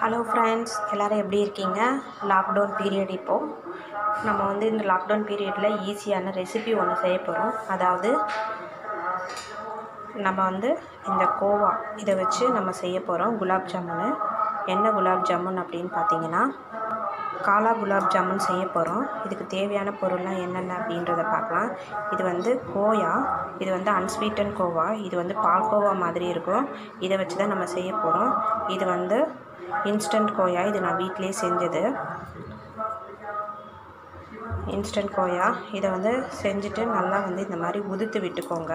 Hello friends எல்லோரும் எப்படி இருக்கீங்க லாக்டவுன் பீரியட் இப்போது நம்ம வந்து இந்த லாக்டவுன் பீரியடில் ஈஸியான ரெசிபி ஒன்று செய்ய போகிறோம் அதாவது நம்ம வந்து இந்த கோவா இதை வச்சு நம்ம செய்ய போகிறோம் குலாப் ஜாமுனு என்ன குலாப் ஜாமுன் அப்படின்னு பார்த்தீங்கன்னா காலா குலாப் ஜாமுன் செய்ய போகிறோம் இதுக்கு தேவையான பொருள்லாம் என்னென்ன அப்படின்றத பார்க்கலாம் இது வந்து கோயா இது வந்து அன்ஸ்வீட்டன் கோவா இது வந்து பால்கோவா மாதிரி இருக்கும் இதை வச்சு தான் நம்ம செய்ய போகிறோம் இது வந்து இன்ஸ்டன்ட் கோயா இது நான் வீட்டிலே செஞ்சது இன்ஸ்டன்ட் கோயா இதை வந்து செஞ்சுட்டு நல்லா வந்து இந்த மாதிரி உதுத்து விட்டுக்கோங்க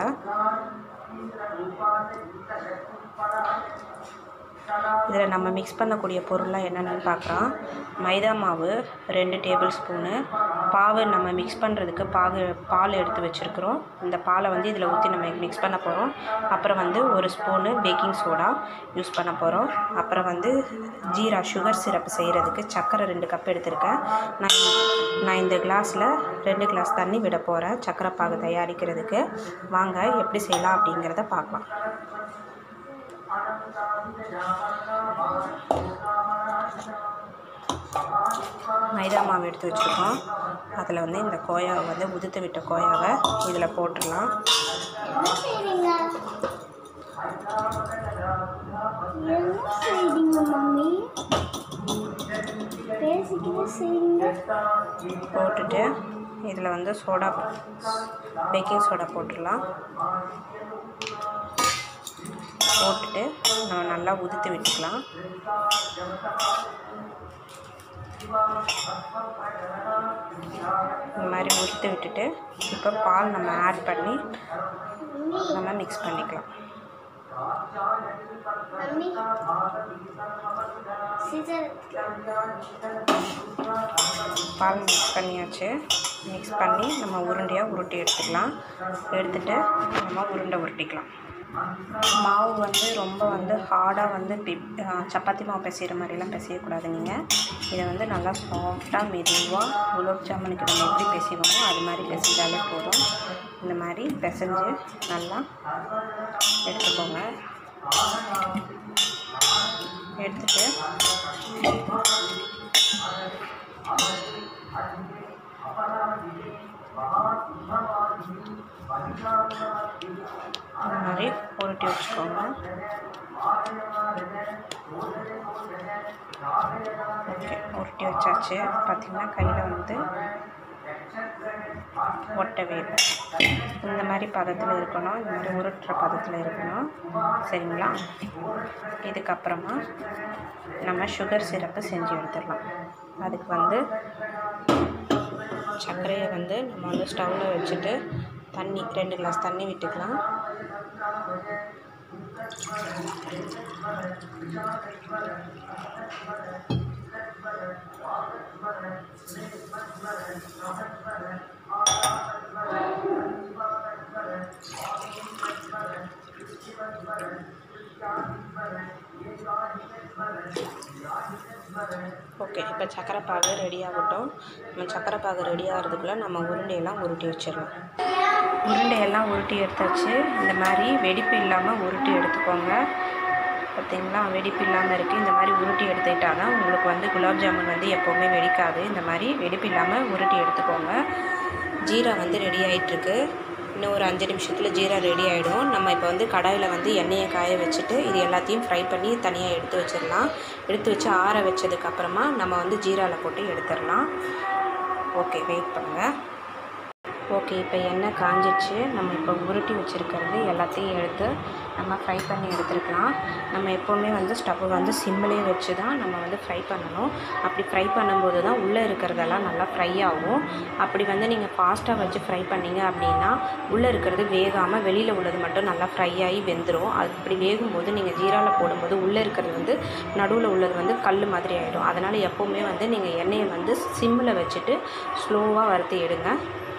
இதில் நம்ம மிக்ஸ் பண்ணக்கூடிய பொருள்லாம் என்னென்னு பார்க்கலாம் மைதா மாவு ரெண்டு டேபிள் ஸ்பூனு பாவு நம்ம மிக்ஸ் பண்ணுறதுக்கு பாகு பால் எடுத்து வச்சுருக்குறோம் இந்த பாலை வந்து இதில் ஊற்றி நம்ம மிக்ஸ் பண்ண போகிறோம் அப்புறம் வந்து ஒரு ஸ்பூனு பேக்கிங் சோடா யூஸ் பண்ண போகிறோம் அப்புறம் வந்து ஜீரா சுகர் சிரப் செய்கிறதுக்கு சர்க்கரை ரெண்டு கப் எடுத்திருக்கேன் நான் நான் இந்த கிளாஸில் ரெண்டு கிளாஸ் தண்ணி விட போகிறேன் சர்க்கரை பாகு தயாரிக்கிறதுக்கு வாங்க எப்படி செய்யலாம் அப்படிங்கிறத பார்க்கலாம் மைதா மாவு எடுத்து வச்சுருக்கோம் அதில் வந்து இந்த கோயாவை வந்து உதுத்து விட்ட கோயாவை இதில் போட்டுடலாம் என்ன செய்றீங்க என்ன செய்றீங்க மம்மி பேசிக்கிட்டு செய்றீங்க போட்டுட்டு இதில் வந்து சோடா பேக்கிங் சோடா போட்டுடலாம் போட்டுட்டு நம்ம நல்லா உதுத்து விட்டுக்கலாம் இந்த மாதிரி உதுத்து விட்டுட்டு இப்போ பால் நம்ம ஆட் பண்ணி மம்மி நம்ம மிக்ஸ் பண்ணிக்கலாம் மம்மி சிசர் பால் மிக்ஸ் பண்ணியாச்சு மிக்ஸ் பண்ணி நம்ம உருண்டையாக உருட்டி எடுத்துக்கலாம் எடுத்துட்டு நம்ம உருண்டை உருட்டிக்கலாம் மாவு வந்து ரொம்ப வந்து ஹார்டாக வந்து பிப் சப்பாத்தி மாவு பிசைகிற மாதிரிலாம் பிசையக்கூடாது நீங்கள் இதை வந்து நல்லா சாஃப்டாக மெதுவாக குலோப் ஜாமுனுக்கு நம்ம எப்படி பிசைவோமோ அது மாதிரி பிசைஞ்சாலே போதும் இந்த மாதிரி பிசைஞ்சு நல்லா எடுத்துக்கோங்க எடுத்துட்டு இந்த மாதிரி உருட்டி வச்சுக்கோங்க ஓகே உருட்டி வச்சாச்சு பார்த்திங்கன்னா கையில் வந்து ஒட்டவே இல்லை இந்த மாதிரி பதத்தில் இருக்கணும் இந்த மாதிரி உருட்டுற பதத்தில் இருக்கணும் சரிங்களா இதுக்கப்புறமா நம்ம சுகர் சிரப்பு செஞ்சு எடுத்துடலாம் அதுக்கு வந்து சர்க்கரையை வந்து நம்ம வந்து ஸ்டவ்வில் வச்சுட்டு தண்ணி ரெண்டு கிளாஸ் தண்ணி விட்டுக்கலாம் ஓகே இப்போ சக்கரை பாகு ரெடி ஆகட்டும் நம்ம சக்கரை பாகு ரெடி ஆகிறதுக்குள்ளே நம்ம உருண்டையெல்லாம் உருட்டி வச்சிடலாம் உருண்டையெல்லாம் உருட்டி எடுத்தாச்சு இந்த மாதிரி வெடிப்பு இல்லாமல் உருட்டி எடுத்துக்கோங்க பார்த்தீங்களா வெடிப்பு இல்லாமல் இருக்குது இந்த மாதிரி உருட்டி எடுத்துக்கிட்டால் தான் உங்களுக்கு வந்து குலாப் ஜாமுன் வந்து எப்போவுமே வெடிக்காது இந்த மாதிரி வெடிப்பு இல்லாமல் உருட்டி எடுத்துக்கோங்க ஜீரா வந்து ரெடி ஆகிட்டுருக்கு இன்னும் ஒரு அஞ்சு நிமிஷத்தில் ஜீரா ரெடி ஆகிடும் நம்ம இப்போ வந்து கடாயில் வந்து எண்ணெயை காய வச்சுட்டு இது எல்லாத்தையும் ஃப்ரை பண்ணி தனியாக எடுத்து வச்சிடலாம் எடுத்து வச்சு ஆற வச்சதுக்கப்புறமா நம்ம வந்து ஜீராவில் போட்டு எடுத்துடலாம் ஓகே வெயிட் பண்ணுங்கள் ஓகே இப்போ எண்ணெய் காஞ்சிச்சு நம்ம இப்போ உருட்டி வச்சுருக்கிறது எல்லாத்தையும் எடுத்து நம்ம ஃப்ரை பண்ணி எடுத்துருக்கலாம் நம்ம எப்போவுமே வந்து ஸ்டவ் வந்து சிம்மிலே வச்சு தான் நம்ம வந்து ஃப்ரை பண்ணணும் அப்படி ஃப்ரை பண்ணும்போது தான் உள்ளே இருக்கிறதெல்லாம் நல்லா ஃப்ரை ஆகும் அப்படி வந்து நீங்கள் ஃபாஸ்ட்டாக வச்சு ஃப்ரை பண்ணீங்க அப்படின்னா உள்ளே இருக்கிறது வேகாமல் வெளியில் உள்ளது மட்டும் நல்லா ஃப்ரை ஆகி வெந்துடும் அது அப்படி வேகும்போது நீங்கள் ஜீராவில் போடும்போது உள்ளே இருக்கிறது வந்து நடுவில் உள்ளது வந்து கல் மாதிரி ஆகிடும் அதனால் எப்போவுமே வந்து நீங்கள் எண்ணெயை வந்து சிம்மில் வச்சுட்டு ஸ்லோவாக வறுத்து எடுங்க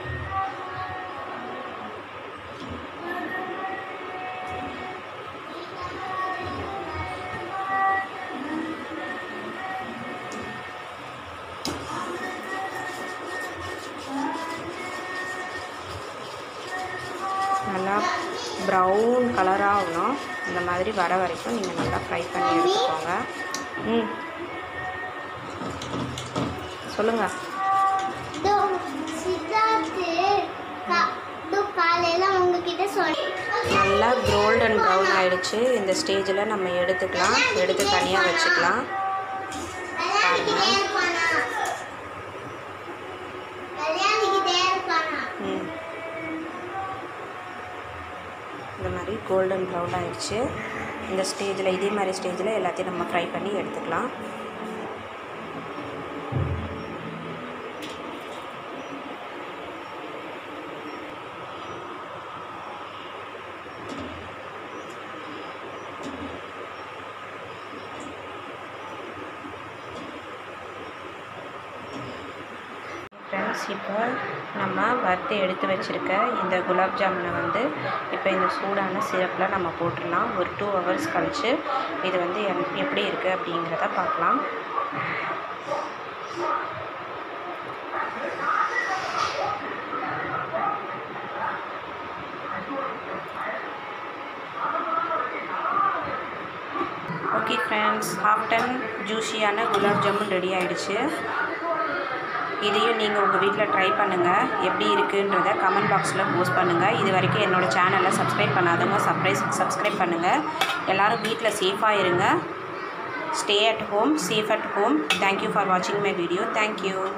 நல்லா ப்ரௌன் கலராக ஆகணும் இந்த மாதிரி வர வரைக்கும் நீங்கள் நல்லா ஃப்ரை பண்ணி எடுத்துக்கோங்க ம் சொல்லுங்கள் இதோ சித்தார்த்து கா- இதோ காலையில உங்ககிட்ட சொன்னேன் நல்லா கோல்டன் ப்ரௌன் ஆயிடுச்சு இந்த ஸ்டேஜில் நம்ம எடுத்துக்கலாம் எடுத்து தனியாக வச்சுக்கலாம் கல்யாணிக்கிட்டே இருப்பானா கல்யாணிக்கிட்டே இருப்பானா ம். இந்த மாதிரி கோல்டன் ப்ரௌன் ஆயிடுச்சு இந்த ஸ்டேஜில் இதே மாதிரி ஸ்டேஜில் எல்லாத்தையும் நம்ம ஃப்ரை பண்ணி எடுத்துக்கலாம் ஃப்ரெண்ட்ஸ் இப்போ நம்ம வறுத்து எடுத்து வச்சுருக்க இந்த குலாப் ஜாமுனை வந்து இப்போ இந்த சூடான சிரப்பில் நம்ம போட்டுடலாம் ஒரு டூ ஹவர்ஸ் கழித்து இது வந்து என்- எப்படி இருக்குது அப்படிங்கிறத பார்க்கலாம் ஓகே ஃப்ரெண்ட்ஸ் ஹாஃப் டன் ஜூஸியான குலாப் ஜாமுன் ரெடி ஆயிடுச்சு இதையும் நீங்கள் உங்கள் வீட்டில் ட்ரை பண்ணுங்கள் எப்படி இருக்குன்றத கமெண்ட் பாக்ஸில் போஸ்ட் பண்ணுங்கள் இது வரைக்கும் என்னோடய சேனலை சப்ஸ்கிரைப் பண்ணாதவங்க சப்ரைஸ் சப்ஸ்கிரைப் பண்ணுங்கள் எல்லோரும் வீட்டில் சேஃபாக இருங்க stay at home safe at home thank you for வாட்சிங் மை வீடியோ தேங்க்யூ